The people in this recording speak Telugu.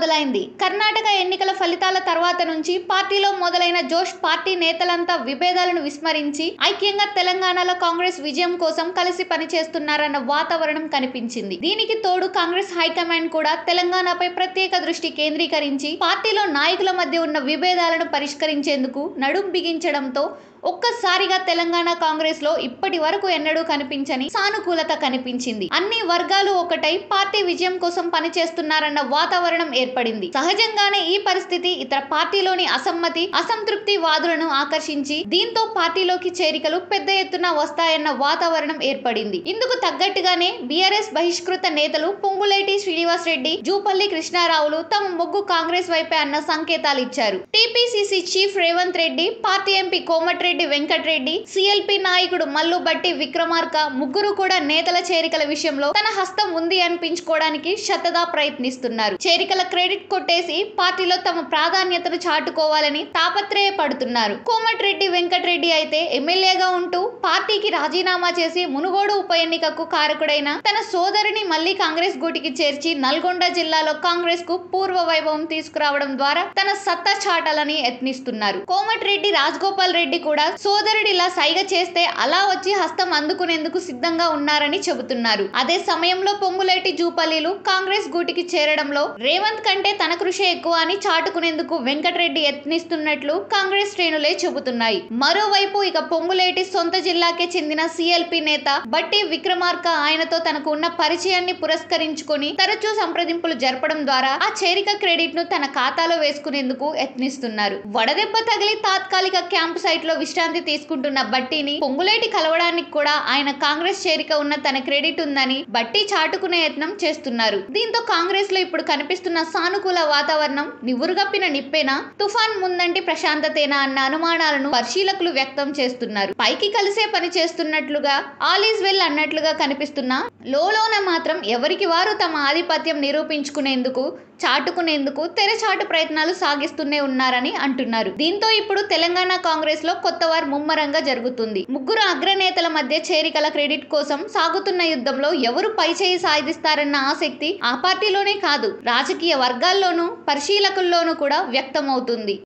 మొదలైంది కర్ణాటక ఎన్నికల ఫలితాల తర్వాత నుంచి పార్టీలో మొదలైన జోష్ పార్టీ నేతలంతా విభేదాలను విస్మరించి ఐక్యంగా తెలంగాణలో కాంగ్రెస్ విజయం కోసం కలిసి పనిచేస్తున్నారన్న వాతావరణం కనిపించింది దీనికి తోడు కాంగ్రెస్ హైకమాండ్ కూడా తెలంగాణపై ప్రత్యేక దృష్టి కేంద్రీకరించి పార్టీలో నాయకుల మధ్య ఉన్న విభేదాలను పరిష్కరించేందుకు నడుం బిగించడంతో ఒక్కసారిగా తెలంగాణ కాంగ్రెస్ లో ఇప్పటి వరకు ఎన్నడూ కనిపించని సానుకూలత కనిపించింది అన్ని వర్గాలు ఒకటై పార్టీ విజయం కోసం పనిచేస్తున్నారన్న వాతావరణం ఏర్పడింది సహజంగానే ఈ పరిస్థితి ఇతర పార్టీలోని అసమ్మతి అసంతృప్తి వాదులను ఆకర్షించి దీంతో పార్టీలోకి చేరికలు పెద్ద ఎత్తున వస్తాయన్న వాతావరణం ఏర్పడింది ఇందుకు తగ్గట్టుగానే బీఆర్ఎస్ బహిష్కృత నేతలు పొంగులేటి శ్రీనివాస్ రెడ్డి జూపల్లి కృష్ణారావులు తమ మొగ్గు కాంగ్రెస్ వైపే అన్న సంకేతాలు ఇచ్చారు TPCC chief Revanth Reddy party MP Komatireddy Venkatreddy CLP నాయకుడు మల్లు బట్టి విక్రమార్క ముగ్గురు కూడా నేతల చేరికల విషయంలో తన హస్తం ఉంది అనిపించుకోవడానికి శతదా ప్రయత్నిస్తున్నారు చేరికల క్రెడిట్ కొట్టేసి పార్టీలో తమ ప్రాధాన్యతను చాటుకోవాలని తాపత్రయపడుతున్నారు కోమటిరెడ్డి వెంకటరెడ్డి అయితే ఎమ్మెల్యేగా ఉంటూ పార్టీకి రాజీనామా చేసి మునుగోడు ఉప ఎన్నికకు కారకుడైన తన సోదరుని మళ్లీ కాంగ్రెస్ గూటికి చేర్చి నల్గొండ జిల్లాలో కాంగ్రెస్ కు పూర్వ వైభవం తీసుకురావడం ద్వారా తన సత్తా చాటాలని యత్నిస్తున్నారు కోమటిరెడ్డి రాజగోపాల్ రెడ్డి కూడా సోదరుడిలా సైగ చేస్తే అలా వచ్చి హస్తం అందుకునేందుకు సిద్ధంగా ఉన్నారని చెబుతున్నారు అదే సమయంలో పొంగులేటి జూపల్లిలు కాంగ్రెస్ గూటికి చేరడంలో రేవంత్ కంటే తన కృషి ఎక్కువ అని చాటుకునేందుకు వెంకటరెడ్డి యత్నిస్తున్నట్లు కాంగ్రెస్ శ్రేణులే చెబుతున్నాయి మరోవైపు ఇక పొంగులేటి సొంత జిల్లాకే చెందిన సిఎల్పి నేత బట్టి విక్రమార్క ఆయనతో తనకు ఉన్న పరిచయాన్ని పురస్కరించుకొని తరచూ సంప్రదింపులు జరపడం ద్వారా ఆ చేరిక క్రెడిట్ ను తన ఖాతాలో వేసుకునేందుకు యత్నిస్తున్నారు వడదెబ్బ తగిలి తాత్కాలిక క్యాంపు సైట్ లో విశ్రాంతి తీసుకుంటున్న బట్టిని పొంగులేటి కలవడానికి కూడా ఆయన కాంగ్రెస్ చేరిక ఉన్న తన క్రెడిట్ ఉందని బట్టి చాటుకునే యత్నం చేస్తున్నారు దీంతో కాంగ్రెస్ లో ఇప్పుడు కనిపిస్తున్న సానుకూల వాతావరణం నివురుగప్పిన నిప్పేనా తుఫాన్ ముందంటి ప్రశాంతతేనా అన్న అనుమానాలను పరిశీలకులు వ్యక్తం చేస్తున్నారు పైకి కలిసే పని చేస్తున్నట్లుగా ఆల్ ఈజ్ వెల్ అన్నట్లుగా కనిపిస్తున్నా లోలోన మాత్రం ఎవరికి వారు తమ ఆధిపత్యం నిరూపించుకునేందుకు చాటుకునేందుకు తెరచాటు ప్రయత్నాలు సాగిస్తూనే ఉన్నారని అంటున్నారు దీంతో ఇప్పుడు తెలంగాణ కాంగ్రెస్ లో కొత్త వారు ముమ్మరంగా జరుగుతుంది ముగ్గురు అగ్రనేతల మధ్య చేరికల క్రెడిట్ కోసం సాగుతున్న యుద్ధంలో ఎవరు పైచేయి సాధిస్తారన్న ఆసక్తి ఆ పార్టీలోనే కాదు రాజకీయ వర్గాల్లోనూ పరిశీలకుల్లోనూ కూడా వ్యక్తమవుతుంది